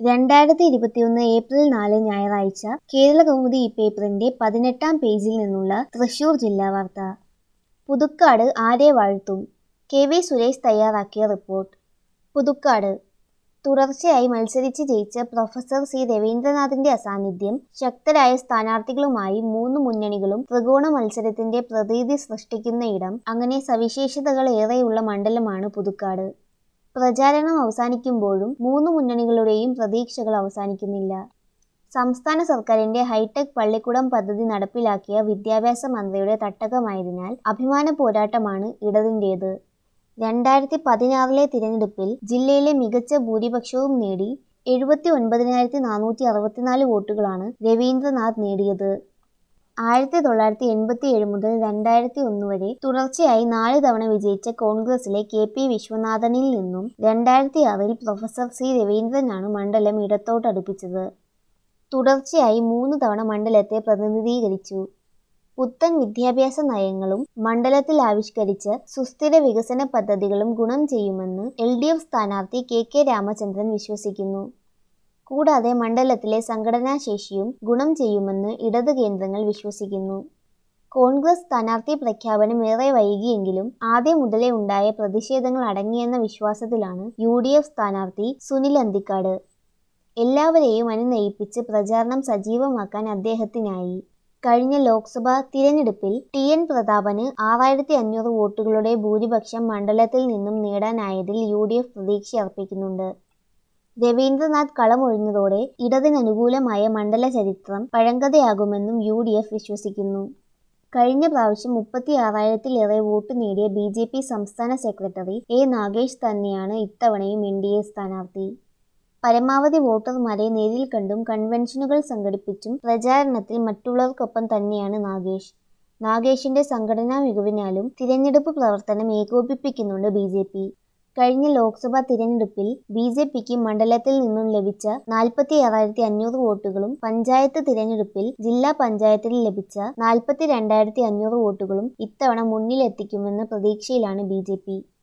രണ്ടായിരത്തി ഇരുപത്തിയൊന്ന് ഏപ്രിൽ നാല് ഞായറാഴ്ച കേരളകൗമുദി ഈ പേപ്പറിന്റെ പതിനെട്ടാം പേജിൽ നിന്നുള്ള തൃശൂർ ജില്ലാ വാർത്ത പുതുക്കാട് ആരെ വാഴ്ത്തും കെ വി സുരേഷ് തയ്യാറാക്കിയ റിപ്പോർട്ട് പുതുക്കാട് തുടർച്ചയായി മത്സരിച്ച് ജയിച്ച പ്രൊഫസർ സി രവീന്ദ്രനാഥിന്റെ അസാന്നിധ്യം ശക്തരായ സ്ഥാനാർത്ഥികളുമായി മൂന്ന് മുന്നണികളും ത്രികോണ മത്സരത്തിന്റെ പ്രതീതി സൃഷ്ടിക്കുന്ന ഇടം അങ്ങനെ സവിശേഷതകൾ ഏറെയുള്ള മണ്ഡലമാണ് പുതുക്കാട് പ്രചാരണം അവസാനിക്കുമ്പോഴും മൂന്ന് മുന്നണികളുടെയും പ്രതീക്ഷകൾ അവസാനിക്കുന്നില്ല സംസ്ഥാന സർക്കാരിന്റെ ഹൈടെക് പള്ളിക്കുടം പദ്ധതി നടപ്പിലാക്കിയ വിദ്യാഭ്യാസ മന്ത്രിയുടെ തട്ടകമായതിനാൽ അഭിമാന പോരാട്ടമാണ് ഇടതിൻ്റേത് രണ്ടായിരത്തി പതിനാറിലെ തിരഞ്ഞെടുപ്പിൽ ജില്ലയിലെ മികച്ച ഭൂരിപക്ഷവും നേടി എഴുപത്തി ഒൻപതിനായിരത്തി നാനൂറ്റി അറുപത്തിനാല് വോട്ടുകളാണ് രവീന്ദ്രനാഥ് നേടിയത് ആയിരത്തി തൊള്ളായിരത്തി എൺപത്തി ഏഴ് മുതൽ രണ്ടായിരത്തി ഒന്ന് വരെ തുടർച്ചയായി നാല് തവണ വിജയിച്ച കോൺഗ്രസിലെ കെ പി വിശ്വനാഥനിൽ നിന്നും രണ്ടായിരത്തി ആറിൽ പ്രൊഫസർ സി രവീന്ദ്രനാണ് മണ്ഡലം ഇടത്തോട്ടടുപ്പിച്ചത് തുടർച്ചയായി മൂന്ന് തവണ മണ്ഡലത്തെ പ്രതിനിധീകരിച്ചു പുത്തൻ വിദ്യാഭ്യാസ നയങ്ങളും മണ്ഡലത്തിൽ ആവിഷ്കരിച്ച സുസ്ഥിര വികസന പദ്ധതികളും ഗുണം ചെയ്യുമെന്ന് എൽ ഡി എഫ് സ്ഥാനാർത്ഥി കെ കെ രാമചന്ദ്രൻ വിശ്വസിക്കുന്നു കൂടാതെ മണ്ഡലത്തിലെ സംഘടനാശേഷിയും ഗുണം ചെയ്യുമെന്ന് ഇടത് കേന്ദ്രങ്ങൾ വിശ്വസിക്കുന്നു കോൺഗ്രസ് സ്ഥാനാർത്ഥി പ്രഖ്യാപനം ഏറെ വൈകിയെങ്കിലും ആദ്യം മുതലേ ഉണ്ടായ പ്രതിഷേധങ്ങൾ അടങ്ങിയെന്ന വിശ്വാസത്തിലാണ് യു ഡി എഫ് സ്ഥാനാർത്ഥി സുനിൽ അന്തിക്കാട് എല്ലാവരെയും അനുനയിപ്പിച്ച് പ്രചാരണം സജീവമാക്കാൻ അദ്ദേഹത്തിനായി കഴിഞ്ഞ ലോക്സഭാ തിരഞ്ഞെടുപ്പിൽ ടി എൻ പ്രതാപന് ആറായിരത്തി അഞ്ഞൂറ് വോട്ടുകളുടെ ഭൂരിപക്ഷം മണ്ഡലത്തിൽ നിന്നും നേടാനായതിൽ യു ഡി എഫ് പ്രതീക്ഷയർപ്പിക്കുന്നുണ്ട് രവീന്ദ്രനാഥ് കളമൊഴിഞ്ഞതോടെ ഇടതിനനുകൂലമായ മണ്ഡല ചരിത്രം പഴങ്കഥയാകുമെന്നും യു ഡി എഫ് വിശ്വസിക്കുന്നു കഴിഞ്ഞ പ്രാവശ്യം മുപ്പത്തി ആറായിരത്തിലേറെ വോട്ട് നേടിയ ബി ജെ പി സംസ്ഥാന സെക്രട്ടറി എ നാഗേഷ് തന്നെയാണ് ഇത്തവണയും എൻ ഡി എ സ്ഥാനാർത്ഥി പരമാവധി വോട്ടർമാരെ നേരിൽ കണ്ടും കൺവെൻഷനുകൾ സംഘടിപ്പിച്ചും പ്രചാരണത്തിൽ മറ്റുള്ളവർക്കൊപ്പം തന്നെയാണ് നാഗേഷ് നാഗേഷിന്റെ സംഘടനാ മികവിനാലും തിരഞ്ഞെടുപ്പ് പ്രവർത്തനം ഏകോപിപ്പിക്കുന്നുണ്ട് ബി ജെ പി കഴിഞ്ഞ ലോക്സഭാ തിരഞ്ഞെടുപ്പിൽ ബി ജെ പിക്ക് മണ്ഡലത്തിൽ നിന്നും ലഭിച്ച നാൽപ്പത്തി ആറായിരത്തി അഞ്ഞൂറ് വോട്ടുകളും പഞ്ചായത്ത് തിരഞ്ഞെടുപ്പിൽ ജില്ലാ പഞ്ചായത്തിൽ ലഭിച്ച നാൽപ്പത്തി രണ്ടായിരത്തി അഞ്ഞൂറ് വോട്ടുകളും ഇത്തവണ മുന്നിലെത്തിക്കുമെന്ന പ്രതീക്ഷയിലാണ് ബി ജെ പി